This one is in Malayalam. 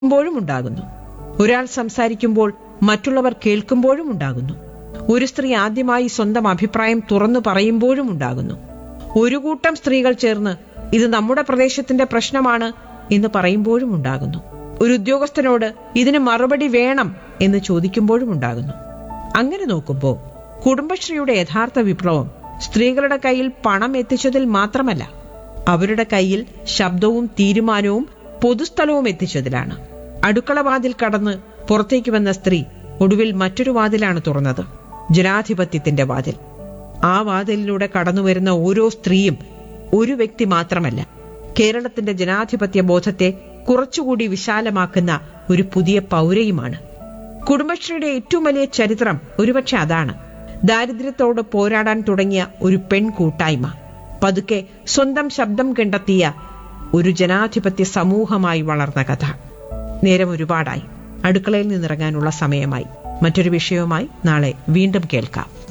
ുമ്പോഴും ഉണ്ടാകുന്നു ഒരാൾ സംസാരിക്കുമ്പോൾ മറ്റുള്ളവർ കേൾക്കുമ്പോഴും ഉണ്ടാകുന്നു ഒരു സ്ത്രീ ആദ്യമായി സ്വന്തം അഭിപ്രായം തുറന്നു പറയുമ്പോഴും ഉണ്ടാകുന്നു ഒരു കൂട്ടം സ്ത്രീകൾ ചേർന്ന് ഇത് നമ്മുടെ പ്രദേശത്തിന്റെ പ്രശ്നമാണ് എന്ന് പറയുമ്പോഴും ഉണ്ടാകുന്നു ഒരു ഉദ്യോഗസ്ഥനോട് ഇതിന് മറുപടി വേണം എന്ന് ചോദിക്കുമ്പോഴും ഉണ്ടാകുന്നു അങ്ങനെ നോക്കുമ്പോൾ കുടുംബശ്രീയുടെ യഥാർത്ഥ വിപ്ലവം സ്ത്രീകളുടെ കയ്യിൽ പണം എത്തിച്ചതിൽ മാത്രമല്ല അവരുടെ കയ്യിൽ ശബ്ദവും തീരുമാനവും പൊതുസ്ഥലവും എത്തിച്ചതിലാണ് അടുക്കള വാതിൽ കടന്ന് പുറത്തേക്ക് വന്ന സ്ത്രീ ഒടുവിൽ മറ്റൊരു വാതിലാണ് തുറന്നത് ജനാധിപത്യത്തിന്റെ വാതിൽ ആ വാതിലിലൂടെ കടന്നുവരുന്ന ഓരോ സ്ത്രീയും ഒരു വ്യക്തി മാത്രമല്ല കേരളത്തിന്റെ ജനാധിപത്യ ബോധത്തെ കുറച്ചുകൂടി വിശാലമാക്കുന്ന ഒരു പുതിയ പൗരയുമാണ് കുടുംബശ്രീയുടെ ഏറ്റവും വലിയ ചരിത്രം ഒരുപക്ഷെ അതാണ് ദാരിദ്ര്യത്തോട് പോരാടാൻ തുടങ്ങിയ ഒരു പെൺ കൂട്ടായ്മ പതുക്കെ സ്വന്തം ശബ്ദം കണ്ടെത്തിയ ഒരു ജനാധിപത്യ സമൂഹമായി വളർന്ന കഥ നേരം ഒരുപാടായി അടുക്കളയിൽ നിന്നിറങ്ങാനുള്ള സമയമായി മറ്റൊരു വിഷയവുമായി നാളെ വീണ്ടും കേൾക്കാം